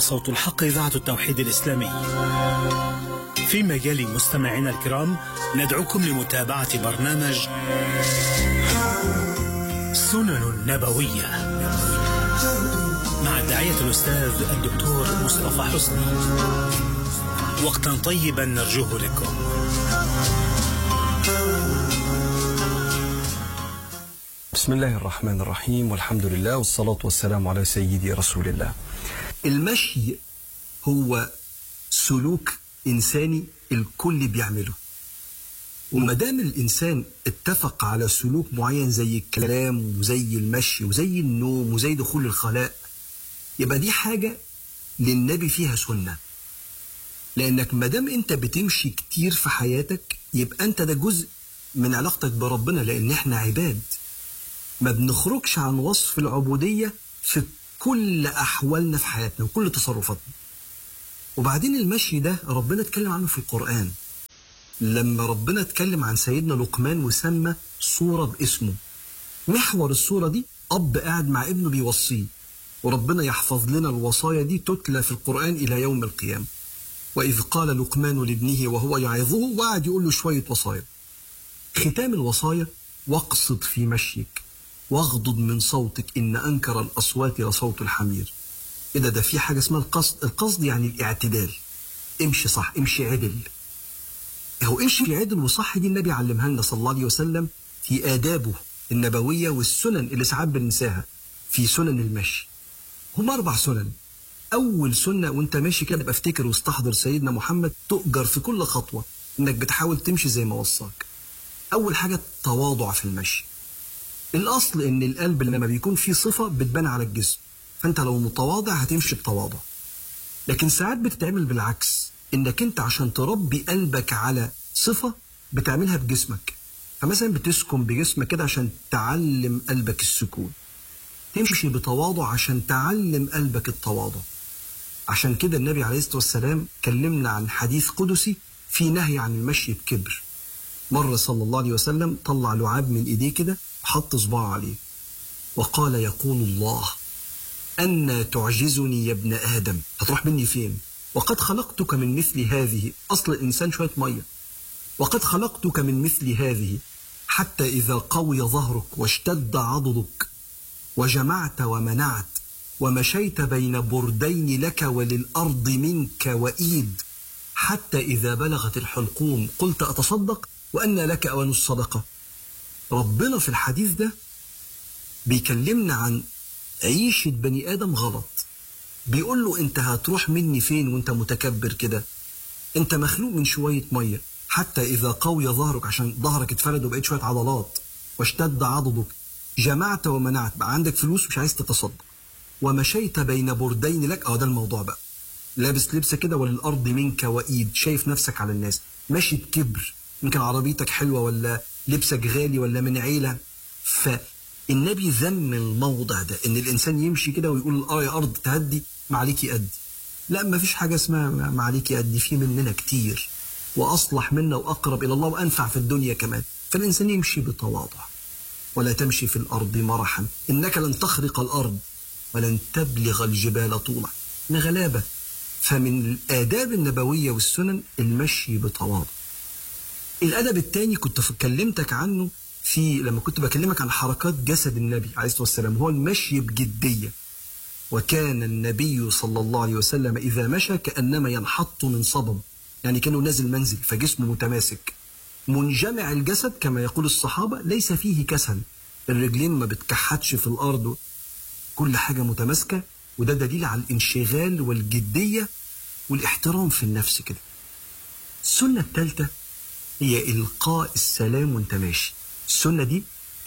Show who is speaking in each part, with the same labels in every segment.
Speaker 1: صوت الحق إذاعة التوحيد الإسلامي فيما يلي مستمعينا الكرام ندعوكم لمتابعة برنامج سنن نبوية مع الداعية الأستاذ الدكتور مصطفى حسني وقتا طيبا نرجوه لكم
Speaker 2: بسم الله الرحمن الرحيم والحمد لله والصلاة والسلام على سيدي رسول الله المشي هو سلوك إنساني الكل بيعمله وما دام الإنسان اتفق على سلوك معين زي الكلام وزي المشي وزي النوم وزي دخول الخلاء يبقى دي حاجة للنبي فيها سنة لأنك ما دام أنت بتمشي كتير في حياتك يبقى أنت ده جزء من علاقتك بربنا لأن إحنا عباد ما بنخرجش عن وصف العبودية في كل أحوالنا في حياتنا وكل تصرفاتنا وبعدين المشي ده ربنا اتكلم عنه في القرآن لما ربنا اتكلم عن سيدنا لقمان وسمى صورة باسمه محور الصورة دي أب قاعد مع ابنه بيوصيه وربنا يحفظ لنا الوصايا دي تتلى في القرآن إلى يوم القيامة وإذ قال لقمان لابنه وهو يعظه وقعد يقول له شوية وصايا ختام الوصايا واقصد في مشيك واغضض من صوتك إن أنكر الأصوات لصوت الحمير إيه ده ده في حاجة اسمها القصد القصد يعني الاعتدال امشي صح امشي عدل هو امشي عدل وصح دي النبي علمها لنا صلى الله عليه وسلم في آدابه النبوية والسنن اللي ساعات بننساها في سنن المشي هم أربع سنن أول سنة وأنت ماشي كده ابقى افتكر واستحضر سيدنا محمد تؤجر في كل خطوة إنك بتحاول تمشي زي ما وصاك أول حاجة التواضع في المشي الأصل إن القلب لما بيكون فيه صفة بتبان على الجسم فأنت لو متواضع هتمشي بتواضع لكن ساعات بتتعمل بالعكس إنك أنت عشان تربي قلبك على صفة بتعملها بجسمك فمثلا بتسكن بجسمك كده عشان تعلم قلبك السكون تمشي بتواضع عشان تعلم قلبك التواضع عشان كده النبي عليه الصلاة والسلام كلمنا عن حديث قدسي في نهي عن المشي بكبر مرة صلى الله عليه وسلم طلع لعاب من ايديه كده وحط صباعه عليه وقال يقول الله أن تعجزني يا ابن آدم هتروح مني فين وقد خلقتك من مثل هذه أصل الإنسان شوية مية وقد خلقتك من مثل هذه حتى إذا قوي ظهرك واشتد عضدك وجمعت ومنعت ومشيت بين بردين لك وللأرض منك وإيد حتى إذا بلغت الحلقوم قلت أتصدق وأن لك أوان الصدقة ربنا في الحديث ده بيكلمنا عن عيشة بني آدم غلط بيقول له أنت هتروح مني فين وأنت متكبر كده أنت مخلوق من شوية مية حتى إذا قوي ظهرك عشان ظهرك اتفرد وبقيت شوية عضلات واشتد عضدك جمعت ومنعت بقى عندك فلوس مش عايز تتصدق ومشيت بين بردين لك اه ده الموضوع بقى لابس لبسه كده وللارض منك وايد شايف نفسك على الناس ماشي بكبر يمكن عربيتك حلوه ولا لبسك غالي ولا من عيله فالنبي ذم الموضع ده ان الانسان يمشي كده ويقول اه يا ارض تهدي ما عليكي قدي لا ما فيش حاجه اسمها ما عليكي قدي في مننا كتير واصلح منا واقرب الى الله وانفع في الدنيا كمان فالانسان يمشي بتواضع ولا تمشي في الارض مرحا انك لن تخرق الارض ولن تبلغ الجبال طولا غلابه فمن الآداب النبوية والسنن المشي بتواضع الأدب الثاني كنت كلمتك عنه في لما كنت بكلمك عن حركات جسد النبي عليه الصلاة والسلام هو المشي بجدية وكان النبي صلى الله عليه وسلم إذا مشى كأنما ينحط من صبب يعني كانه نازل منزل فجسمه متماسك منجمع الجسد كما يقول الصحابة ليس فيه كسل الرجلين ما بتكحتش في الأرض كل حاجة متماسكة وده دليل على الانشغال والجدية والاحترام في النفس كده السنة الثالثة هي إلقاء السلام وانت ماشي السنة دي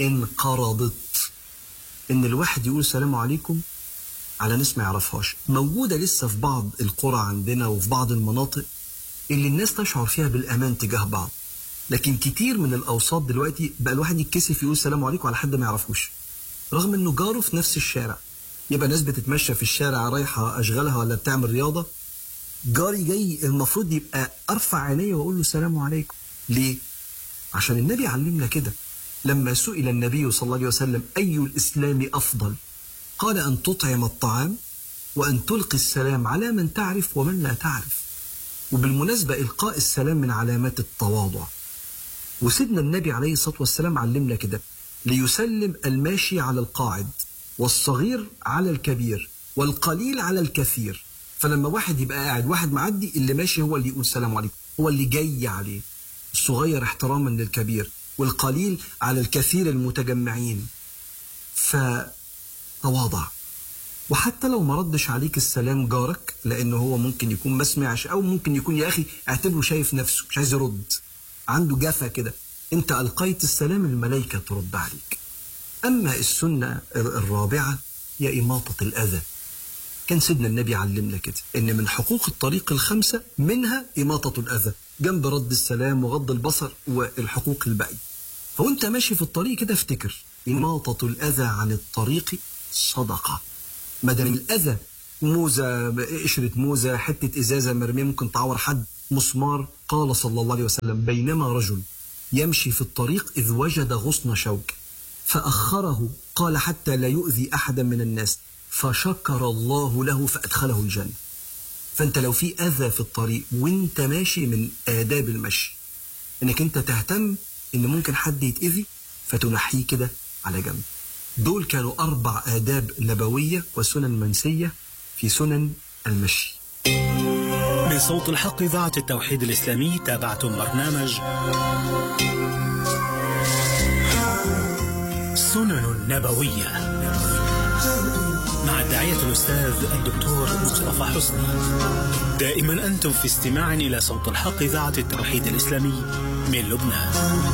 Speaker 2: انقرضت إن الواحد يقول السلام عليكم على ناس ما يعرفهاش موجودة لسه في بعض القرى عندنا وفي بعض المناطق اللي الناس تشعر فيها بالأمان تجاه بعض لكن كتير من الأوساط دلوقتي بقى الواحد يتكسف يقول السلام عليكم على حد ما يعرفوش رغم إنه جاره في نفس الشارع يبقى ناس بتتمشى في الشارع رايحة أشغالها ولا بتعمل رياضة جاري جاي المفروض يبقى أرفع عيني وأقول له السلام عليكم ليه؟ عشان النبي علمنا كده لما سئل النبي صلى الله عليه وسلم أي الإسلام أفضل قال أن تطعم الطعام وأن تلقي السلام على من تعرف ومن لا تعرف وبالمناسبة إلقاء السلام من علامات التواضع وسيدنا النبي عليه الصلاة والسلام علمنا كده ليسلم الماشي على القاعد والصغير على الكبير والقليل على الكثير فلما واحد يبقى قاعد واحد معدي اللي ماشي هو اللي يقول سلام عليكم هو اللي جاي عليه الصغير احتراما للكبير والقليل على الكثير المتجمعين فتواضع وحتى لو ما ردش عليك السلام جارك لانه هو ممكن يكون ما سمعش او ممكن يكون يا اخي اعتبره شايف نفسه مش عايز يرد عنده جفا كده انت القيت السلام الملائكه ترد عليك اما السنه الرابعه هي اماطه الاذى كان سيدنا النبي علمنا كده ان من حقوق الطريق الخمسه منها اماطه الاذى جنب رد السلام وغض البصر والحقوق الباقيه فوانت ماشي في الطريق كده افتكر اماطه الاذى عن الطريق صدقه مدام الاذى موزه قشره موزه حته ازازه مرميه ممكن تعور حد مسمار قال صلى الله عليه وسلم بينما رجل يمشي في الطريق اذ وجد غصن شوك فاخره قال حتى لا يؤذي احدا من الناس فشكر الله له فادخله الجنه فانت لو في اذى في الطريق وانت ماشي من اداب المشي انك انت تهتم ان ممكن حد يتاذي فتنحيه كده على جنب دول كانوا أربع آداب نبوية وسنن منسية في سنن المشي
Speaker 1: من صوت الحق إذاعة التوحيد الإسلامي تابعتم برنامج سنن نبوية مع الداعية الأستاذ الدكتور مصطفى حسني دائما أنتم في استماع إلى صوت الحق إذاعة التوحيد الإسلامي من لبنان